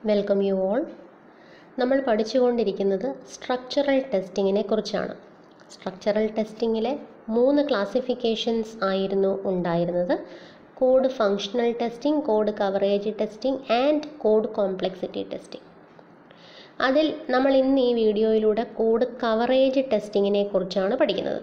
welcome you all നമ്മൾ പഠിച്ചുകൊണ്ടിരിക്കുന്നത് structural ടെസ്റ്റിങ്ങിനെ കുറിച്ചാണ് സ്ട്രക്ചറൽ ടെസ്റ്റിങ്ങിലെ മൂന്ന് ക്ലാസിഫിക്കേഷൻസ് ആയിരുന്നു ഉണ്ടായിരുന്നത് code functional testing code coverage testing and code complexity testing അതിൽ നമ്മൾ ഇന്ന് ഈ വീഡിയോയിലൂടെ കോഡ് കവറേജ് ടെസ്റ്റിങ്ങിനെ കുറിച്ചാണ് പഠിക്കുന്നത്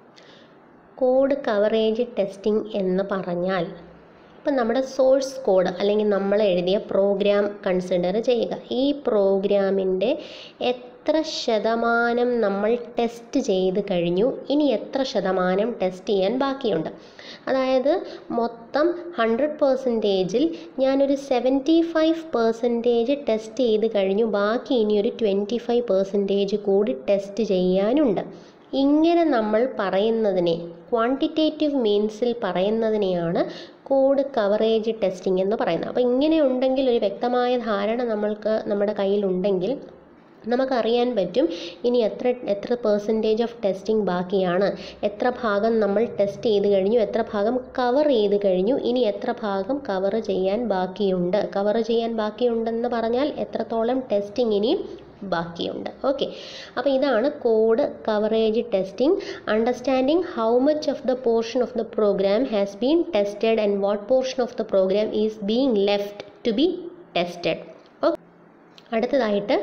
കോഡ് കവറേജ് ടെസ്റ്റിംഗ് എന്ന് പറഞ്ഞാൽ ഇപ്പം നമ്മുടെ സോഴ്സ് കോഡ് അല്ലെങ്കിൽ നമ്മൾ എഴുതിയ പ്രോഗ്രാം കൺസിഡർ ചെയ്യുക ഈ പ്രോഗ്രാമിൻ്റെ എത്ര ശതമാനം നമ്മൾ ടെസ്റ്റ് ചെയ്ത് കഴിഞ്ഞു ഇനി എത്ര ശതമാനം ടെസ്റ്റ് ചെയ്യാൻ ബാക്കിയുണ്ട് അതായത് മൊത്തം ഹൺഡ്രഡ് പേഴ്സൻറ്റേജിൽ ഞാനൊരു സെവൻറ്റി ഫൈവ് പെർസെൻറ്റേജ് ടെസ്റ്റ് ചെയ്ത് കഴിഞ്ഞു ബാക്കി ഇനി ഒരു ട്വൻറ്റി ഫൈവ് പെർസെൻറ്റേജ് കൂടി ടെസ്റ്റ് ചെയ്യാനുണ്ട് ഇങ്ങനെ നമ്മൾ പറയുന്നതിനെ ക്വാണ്ടിറ്റേറ്റീവ് മീൻസിൽ പറയുന്നതിനെയാണ് കോഡ് കവറേജ് ടെസ്റ്റിംഗ് എന്ന് പറയുന്നത് അപ്പോൾ ഇങ്ങനെ ഉണ്ടെങ്കിൽ ഒരു വ്യക്തമായ ധാരണ നമ്മൾക്ക് നമ്മുടെ കയ്യിലുണ്ടെങ്കിൽ നമുക്കറിയാൻ പറ്റും ഇനി എത്ര എത്ര പേഴ്സൻറ്റേജ് ഓഫ് ടെസ്റ്റിംഗ് ബാക്കിയാണ് എത്ര ഭാഗം നമ്മൾ ടെസ്റ്റ് ചെയ്ത് കഴിഞ്ഞു എത്ര ഭാഗം കവർ ചെയ്ത് കഴിഞ്ഞു ഇനി എത്ര ഭാഗം കവർ ചെയ്യാൻ ബാക്കിയുണ്ട് കവർ ചെയ്യാൻ ബാക്കിയുണ്ടെന്ന് പറഞ്ഞാൽ എത്രത്തോളം ടെസ്റ്റിംഗ് ഇനിയും ബാക്കിയുണ്ട് ഓക്കെ അപ്പോൾ ഇതാണ് code coverage testing understanding how much of the portion of the program has been tested and what portion of the program is being left to be tested okay അടുത്തതായിട്ട്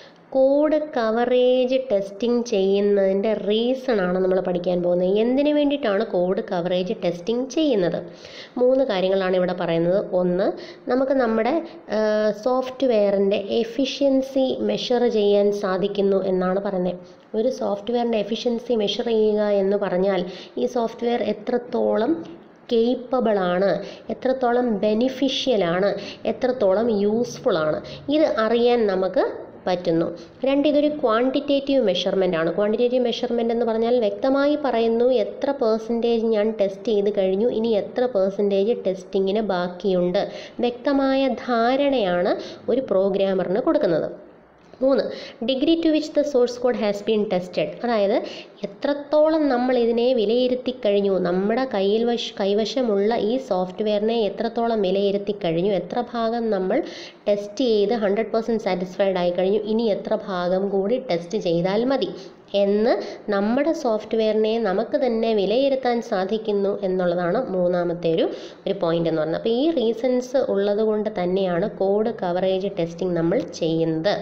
code coverage testing ചെയ്യുന്നതിൻ്റെ reason ആണ് നമ്മൾ പഠിക്കാൻ പോകുന്നത് എന്തിനു വേണ്ടിയിട്ടാണ് code coverage testing ചെയ്യുന്നത് മൂന്ന് കാര്യങ്ങളാണ് ഇവിടെ പറയുന്നത് ഒന്ന് നമുക്ക് നമ്മുടെ സോഫ്റ്റ്വെയറിൻ്റെ എഫിഷ്യൻസി മെഷർ ചെയ്യാൻ സാധിക്കുന്നു എന്നാണ് പറയുന്നത് ഒരു സോഫ്റ്റ്വെയറിൻ്റെ എഫിഷ്യൻസി മെഷർ ചെയ്യുക എന്ന് പറഞ്ഞാൽ ഈ സോഫ്റ്റ്വെയർ എത്രത്തോളം കേപ്പബിൾ ആണ് എത്രത്തോളം ബെനിഫിഷ്യലാണ് എത്രത്തോളം യൂസ്ഫുൾ ആണ് ഇത് അറിയാൻ നമുക്ക് പറ്റുന്നു രണ്ട് ഇതൊരു ക്വാണ്ടിറ്റേറ്റീവ് മെഷർമെൻ്റ് ആണ് ക്വാണ്ടിറ്റേറ്റീവ് മെഷർമെൻ്റ് എന്ന് പറഞ്ഞാൽ വ്യക്തമായി പറയുന്നു എത്ര പേഴ്സൻറ്റേജ് ഞാൻ ടെസ്റ്റ് ചെയ്ത് കഴിഞ്ഞു ഇനി എത്ര പേഴ്സൻറ്റേജ് ടെസ്റ്റിങ്ങിന് ബാക്കിയുണ്ട് വ്യക്തമായ ധാരണയാണ് ഒരു പ്രോഗ്രാമറിന് കൊടുക്കുന്നത് മൂന്ന് degree to which the source code has been tested അതായത് എത്രത്തോളം നമ്മൾ ഇതിനെ വിലയിരുത്തി കഴിഞ്ഞു നമ്മുടെ കയ്യിൽ വശ കൈവശമുള്ള ഈ സോഫ്റ്റ്വെയറിനെ എത്രത്തോളം വിലയിരുത്തി കഴിഞ്ഞു എത്ര ഭാഗം നമ്മൾ ടെസ്റ്റ് ചെയ്ത് ഹൺഡ്രഡ് പേഴ്സൻറ്റ് സാറ്റിസ്ഫൈഡ് ആയി കഴിഞ്ഞു ഇനി എത്ര ഭാഗം കൂടി ടെസ്റ്റ് ചെയ്താൽ മതി എന്ന് നമ്മുടെ സോഫ്റ്റ്വെയറിനെ നമുക്ക് തന്നെ വിലയിരുത്താൻ സാധിക്കുന്നു എന്നുള്ളതാണ് മൂന്നാമത്തെ ഒരു ഒരു പോയിന്റ് എന്ന് പറയുന്നത് അപ്പോൾ ഈ റീസൺസ് ഉള്ളത് കൊണ്ട് തന്നെയാണ് കോഡ് കവറേജ് ടെസ്റ്റിംഗ് നമ്മൾ ചെയ്യുന്നത്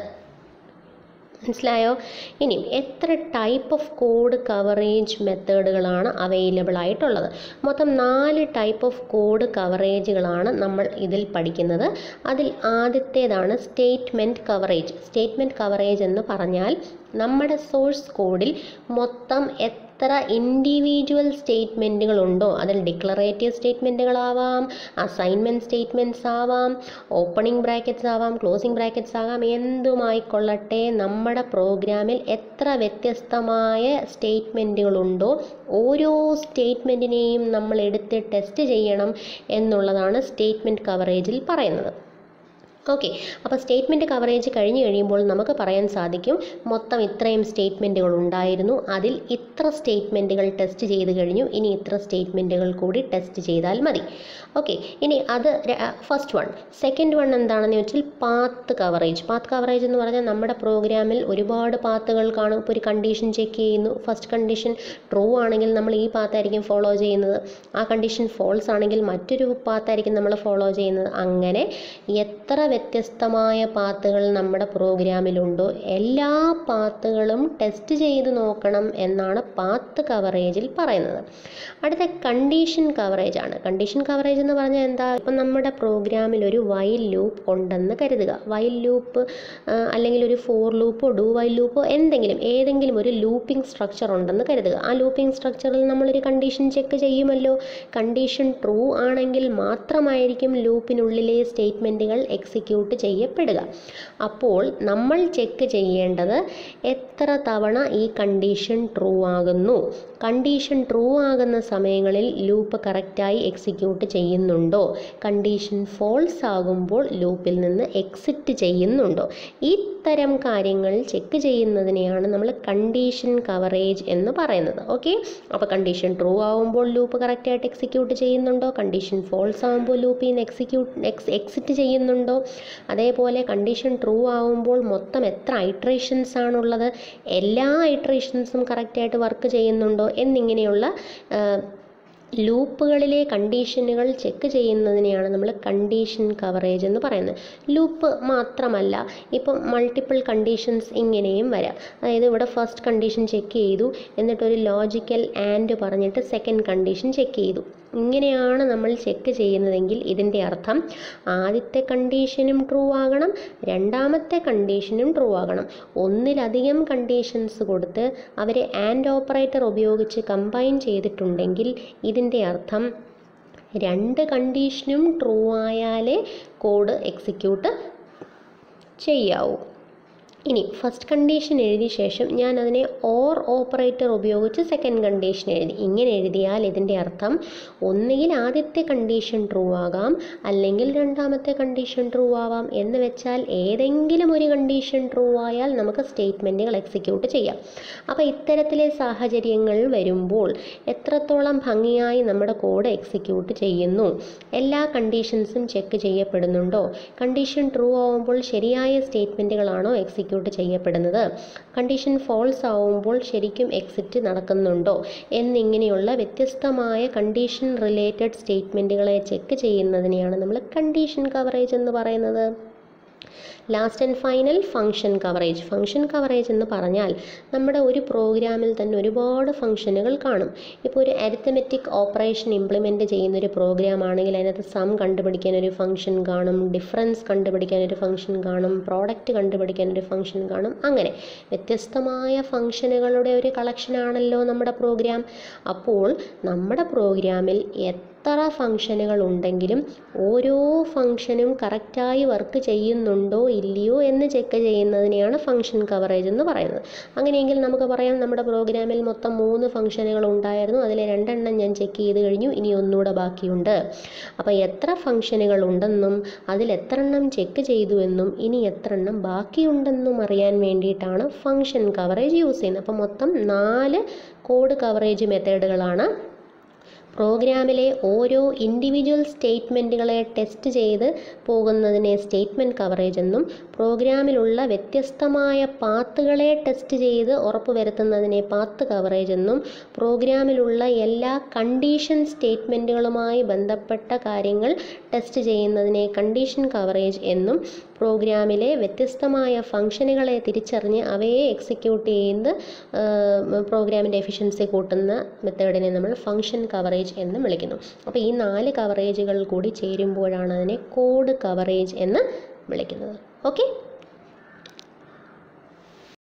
മനസ്സിലായോ ഇനി എത്ര ടൈപ്പ് ഓഫ് കോഡ് കവറേജ് മെത്തേഡുകളാണ് അവൈലബിൾ ആയിട്ടുള്ളത് മൊത്തം നാല് ടൈപ്പ് ഓഫ് കോഡ് കവറേജുകളാണ് നമ്മൾ ഇതിൽ പഠിക്കുന്നത് അതിൽ ആദ്യത്തേതാണ് സ്റ്റേറ്റ്മെൻറ്റ് കവറേജ് സ്റ്റേറ്റ്മെൻറ്റ് കവറേജ് എന്ന് പറഞ്ഞാൽ നമ്മുടെ സോഴ്സ് കോഡിൽ മൊത്തം എത്ര ഇൻഡിവിജ്വൽ സ്റ്റേറ്റ്മെൻറ്റുകളുണ്ടോ അതിൽ ഡിക്ലറേറ്റീവ് സ്റ്റേറ്റ്മെൻറ്റുകളാവാം അസൈൻമെൻറ്റ് സ്റ്റേറ്റ്മെൻറ്റ്സ് ആവാം ഓപ്പണിംഗ് ബ്രാക്കറ്റ്സ് ആവാം ക്ലോസിംഗ് ബ്രാക്കറ്റ്സ് ആകാം എന്തുമായിക്കൊള്ളട്ടെ നമ്മുടെ പ്രോഗ്രാമിൽ എത്ര വ്യത്യസ്തമായ സ്റ്റേറ്റ്മെൻറ്റുകളുണ്ടോ ഓരോ സ്റ്റേറ്റ്മെൻറ്റിനെയും നമ്മൾ എടുത്ത് ടെസ്റ്റ് ചെയ്യണം എന്നുള്ളതാണ് സ്റ്റേറ്റ്മെൻറ്റ് കവറേജിൽ പറയുന്നത് ഓക്കെ അപ്പോൾ സ്റ്റേറ്റ്മെൻറ്റ് കവറേജ് കഴിഞ്ഞ് കഴിയുമ്പോൾ നമുക്ക് പറയാൻ സാധിക്കും മൊത്തം ഇത്രയും സ്റ്റേറ്റ്മെൻറ്റുകൾ ഉണ്ടായിരുന്നു അതിൽ ഇത്ര സ്റ്റേറ്റ്മെൻറ്റുകൾ ടെസ്റ്റ് ചെയ്ത് കഴിഞ്ഞു ഇനി ഇത്ര സ്റ്റേറ്റ്മെൻറ്റുകൾ കൂടി ടെസ്റ്റ് ചെയ്താൽ മതി ഓക്കെ ഇനി അത് ഫസ്റ്റ് വൺ സെക്കൻഡ് വൺ എന്താണെന്ന് വെച്ചാൽ പാത്ത് കവറേജ് പാത്ത് കവറേജ് എന്ന് പറഞ്ഞാൽ നമ്മുടെ പ്രോഗ്രാമിൽ ഒരുപാട് പാത്തുകൾ കാണും ഇപ്പോൾ ഒരു കണ്ടീഷൻ ചെക്ക് ചെയ്യുന്നു ഫസ്റ്റ് കണ്ടീഷൻ ട്രൂ ആണെങ്കിൽ നമ്മൾ ഈ പാത്തായിരിക്കും ഫോളോ ചെയ്യുന്നത് ആ കണ്ടീഷൻ ഫോൾസ് ആണെങ്കിൽ മറ്റൊരു പാത്തായിരിക്കും നമ്മൾ ഫോളോ ചെയ്യുന്നത് അങ്ങനെ എത്ര വ്യത്യസ്തമായ പാത്തുകൾ നമ്മുടെ പ്രോഗ്രാമിലുണ്ടോ എല്ലാ പാത്തുകളും ടെസ്റ്റ് ചെയ്ത് നോക്കണം എന്നാണ് പാത്ത് കവറേജിൽ പറയുന്നത് അടുത്ത കണ്ടീഷൻ കവറേജ് ആണ് കണ്ടീഷൻ കവറേജ് എന്ന് പറഞ്ഞാൽ എന്താ ഇപ്പം നമ്മുടെ പ്രോഗ്രാമിൽ ഒരു വൈൽ ലൂപ്പ് ഉണ്ടെന്ന് കരുതുക വൈൽ ലൂപ്പ് അല്ലെങ്കിൽ ഒരു ഫോർ ലൂപ്പോ ഡു വൈൽ ലൂപ്പോ എന്തെങ്കിലും ഏതെങ്കിലും ഒരു ലൂപ്പിംഗ് സ്ട്രക്ചർ ഉണ്ടെന്ന് കരുതുക ആ ലൂപ്പിംഗ് സ്ട്രക്ചറിൽ നമ്മളൊരു കണ്ടീഷൻ ചെക്ക് ചെയ്യുമല്ലോ കണ്ടീഷൻ ട്രൂ ആണെങ്കിൽ മാത്രമായിരിക്കും ലൂപ്പിനുള്ളിലെ സ്റ്റേറ്റ്മെൻറ്റുകൾ എക്സിക്യൂട്ട് ചെയ്യപ്പെടുക അപ്പോൾ നമ്മൾ ചെക്ക് ചെയ്യേണ്ടത് എത്ര തവണ ഈ കണ്ടീഷൻ ട്രൂ ആകുന്നു കണ്ടീഷൻ ട്രൂ ആകുന്ന സമയങ്ങളിൽ ലൂപ്പ് കറക്റ്റായി എക്സിക്യൂട്ട് ചെയ്യുന്നുണ്ടോ കണ്ടീഷൻ ഫോൾസ് ആകുമ്പോൾ ലൂപ്പിൽ നിന്ന് എക്സിറ്റ് ചെയ്യുന്നുണ്ടോ ഇത്തരം കാര്യങ്ങൾ ചെക്ക് ചെയ്യുന്നതിനെയാണ് നമ്മൾ കണ്ടീഷൻ കവറേജ് എന്ന് പറയുന്നത് ഓക്കെ അപ്പോൾ കണ്ടീഷൻ ട്രൂ ആകുമ്പോൾ ലൂപ്പ് കറക്റ്റായിട്ട് എക്സിക്യൂട്ട് ചെയ്യുന്നുണ്ടോ കണ്ടീഷൻ ഫോൾസ് ആകുമ്പോൾ ലൂപ്പിൽ നിന്ന് എക്സിക്യൂട്ട് എക്സ് എക്സിറ്റ് ചെയ്യുന്നുണ്ടോ അതേപോലെ കണ്ടീഷൻ ട്രൂ ആകുമ്പോൾ മൊത്തം എത്ര ഐട്രേഷൻസ് ആണുള്ളത് എല്ലാ ഐട്രേഷൻസും കറക്റ്റായിട്ട് വർക്ക് ചെയ്യുന്നുണ്ടോ എന്നിങ്ങനെയുള്ള ആ, ലൂപ്പുകളിലെ കണ്ടീഷനുകൾ ചെക്ക് ചെയ്യുന്നതിനെയാണ് നമ്മൾ കണ്ടീഷൻ കവറേജ് എന്ന് പറയുന്നത് ലൂപ്പ് മാത്രമല്ല ഇപ്പം മൾട്ടിപ്പിൾ കണ്ടീഷൻസ് ഇങ്ങനെയും വരാം അതായത് ഇവിടെ ഫസ്റ്റ് കണ്ടീഷൻ ചെക്ക് ചെയ്തു എന്നിട്ടൊരു ലോജിക്കൽ ആൻഡ് പറഞ്ഞിട്ട് സെക്കൻഡ് കണ്ടീഷൻ ചെക്ക് ചെയ്തു ഇങ്ങനെയാണ് നമ്മൾ ചെക്ക് ചെയ്യുന്നതെങ്കിൽ ഇതിൻ്റെ അർത്ഥം ആദ്യത്തെ കണ്ടീഷനും ട്രൂ ആകണം രണ്ടാമത്തെ കണ്ടീഷനും ട്രൂ ആകണം ഒന്നിലധികം കണ്ടീഷൻസ് കൊടുത്ത് അവരെ ആൻഡ് ഓപ്പറേറ്റർ ഉപയോഗിച്ച് കമ്പൈൻ ചെയ്തിട്ടുണ്ടെങ്കിൽ ഇതിൻ്റെ അർത്ഥം രണ്ട് കണ്ടീഷനും ട്രൂ ആയാലേ കോഡ് എക്സിക്യൂട്ട് ചെയ്യാവൂ ഇനി ഫസ്റ്റ് കണ്ടീഷൻ എഴുതിയ ശേഷം ഞാൻ അതിനെ ഓർ ഓപ്പറേറ്റർ ഉപയോഗിച്ച് സെക്കൻഡ് കണ്ടീഷൻ എഴുതി ഇങ്ങനെ എഴുതിയാൽ ഇതിൻ്റെ അർത്ഥം ഒന്നുകിൽ ആദ്യത്തെ കണ്ടീഷൻ ട്രൂ ആകാം അല്ലെങ്കിൽ രണ്ടാമത്തെ കണ്ടീഷൻ ട്രൂ ആവാം എന്ന് വെച്ചാൽ ഏതെങ്കിലും ഒരു കണ്ടീഷൻ ട്രൂ ആയാൽ നമുക്ക് സ്റ്റേറ്റ്മെൻറ്റുകൾ എക്സിക്യൂട്ട് ചെയ്യാം അപ്പോൾ ഇത്തരത്തിലെ സാഹചര്യങ്ങൾ വരുമ്പോൾ എത്രത്തോളം ഭംഗിയായി നമ്മുടെ കോഡ് എക്സിക്യൂട്ട് ചെയ്യുന്നു എല്ലാ കണ്ടീഷൻസും ചെക്ക് ചെയ്യപ്പെടുന്നുണ്ടോ കണ്ടീഷൻ ട്രൂ ആവുമ്പോൾ ശരിയായ സ്റ്റേറ്റ്മെൻറ്റുകളാണോ എക്സിക്യൂട്ട് ചെയ്യപ്പെടുന്നത് കണ്ടീഷൻ ഫോൾസ് ആവുമ്പോൾ ശരിക്കും എക്സിറ്റ് നടക്കുന്നുണ്ടോ എന്നിങ്ങനെയുള്ള വ്യത്യസ്തമായ കണ്ടീഷൻ റിലേറ്റഡ് സ്റ്റേറ്റ്മെൻറ്റുകളെ ചെക്ക് ചെയ്യുന്നതിനെയാണ് നമ്മൾ കണ്ടീഷൻ കവറേജ് എന്ന് പറയുന്നത് last and final function coverage function coverage എന്ന് പറഞ്ഞാൽ നമ്മുടെ ഒരു പ്രോഗ്രാമിൽ തന്നെ ഒരുപാട് ഫങ്ഷനുകൾ കാണും ഇപ്പോൾ ഒരു അരിത്തമെറ്റിക് ഓപ്പറേഷൻ ഇംപ്ലിമെൻറ്റ് ചെയ്യുന്ന ഒരു പ്രോഗ്രാം ആണെങ്കിൽ അതിനകത്ത് സം കണ്ടുപിടിക്കാൻ ഒരു ഫങ്ഷൻ കാണും ഡിഫറൻസ് കണ്ടുപിടിക്കാൻ ഒരു ഫങ്ഷൻ കാണും പ്രോഡക്റ്റ് കണ്ടുപിടിക്കാൻ ഒരു ഫങ്ഷൻ കാണും അങ്ങനെ വ്യത്യസ്തമായ ഫങ്ഷനുകളുടെ ഒരു കളക്ഷനാണല്ലോ നമ്മുടെ പ്രോഗ്രാം അപ്പോൾ നമ്മുടെ പ്രോഗ്രാമിൽ എത്ര ഫങ്ഷനുകൾ ഉണ്ടെങ്കിലും ഓരോ ഫങ്ഷനും കറക്റ്റായി വർക്ക് ചെയ്യുന്നുണ്ടോ ഇല്ലയോ എന്ന് ചെക്ക് ചെയ്യുന്നതിനെയാണ് ഫങ്ഷൻ കവറേജ് എന്ന് പറയുന്നത് അങ്ങനെയെങ്കിൽ നമുക്ക് പറയാം നമ്മുടെ പ്രോഗ്രാമിൽ മൊത്തം മൂന്ന് ഫങ്ഷനുകൾ ഉണ്ടായിരുന്നു അതിലെ രണ്ടെണ്ണം ഞാൻ ചെക്ക് ചെയ്ത് കഴിഞ്ഞു ഇനി ഒന്നുകൂടെ ബാക്കിയുണ്ട് അപ്പോൾ എത്ര ഫങ്ഷനുകൾ ഉണ്ടെന്നും അതിൽ എത്ര എണ്ണം ചെക്ക് ചെയ്തു എന്നും ഇനി എത്ര എണ്ണം ബാക്കിയുണ്ടെന്നും അറിയാൻ വേണ്ടിയിട്ടാണ് ഫങ്ഷൻ കവറേജ് യൂസ് ചെയ്യുന്നത് അപ്പോൾ മൊത്തം നാല് കോഡ് കവറേജ് മെത്തേഡുകളാണ് പ്രോഗ്രാമിലെ ഓരോ ഇൻഡിവിജ്വൽ സ്റ്റേറ്റ്മെൻറ്റുകളെ ടെസ്റ്റ് ചെയ്ത് പോകുന്നതിനെ സ്റ്റേറ്റ്മെൻറ്റ് കവറേജ് എന്നും പ്രോഗ്രാമിലുള്ള വ്യത്യസ്തമായ പാത്തുകളെ ടെസ്റ്റ് ചെയ്ത് ഉറപ്പുവരുത്തുന്നതിനെ പാത്ത് കവറേജ് എന്നും പ്രോഗ്രാമിലുള്ള എല്ലാ കണ്ടീഷൻ സ്റ്റേറ്റ്മെൻറ്റുകളുമായി ബന്ധപ്പെട്ട കാര്യങ്ങൾ ടെസ്റ്റ് ചെയ്യുന്നതിനെ കണ്ടീഷൻ കവറേജ് എന്നും പ്രോഗ്രാമിലെ വ്യത്യസ്തമായ ഫംഗ്ഷനുകളെ തിരിച്ചറിഞ്ഞ് അവയെ എക്സിക്യൂട്ട് ചെയ്ത് പ്രോഗ്രാമിൻ്റെ എഫിഷ്യൻസി കൂട്ടുന്ന മെത്തേഡിനെ നമ്മൾ ഫംഗ്ഷൻ കവറേജ് എന്ന് വിളിക്കുന്നു അപ്പോൾ ഈ നാല് കവറേജുകൾ കൂടി ചേരുമ്പോഴാണ് അതിനെ കോഡ് കവറേജ് എന്ന് വിളിക്കുന്നത് ഓക്കെ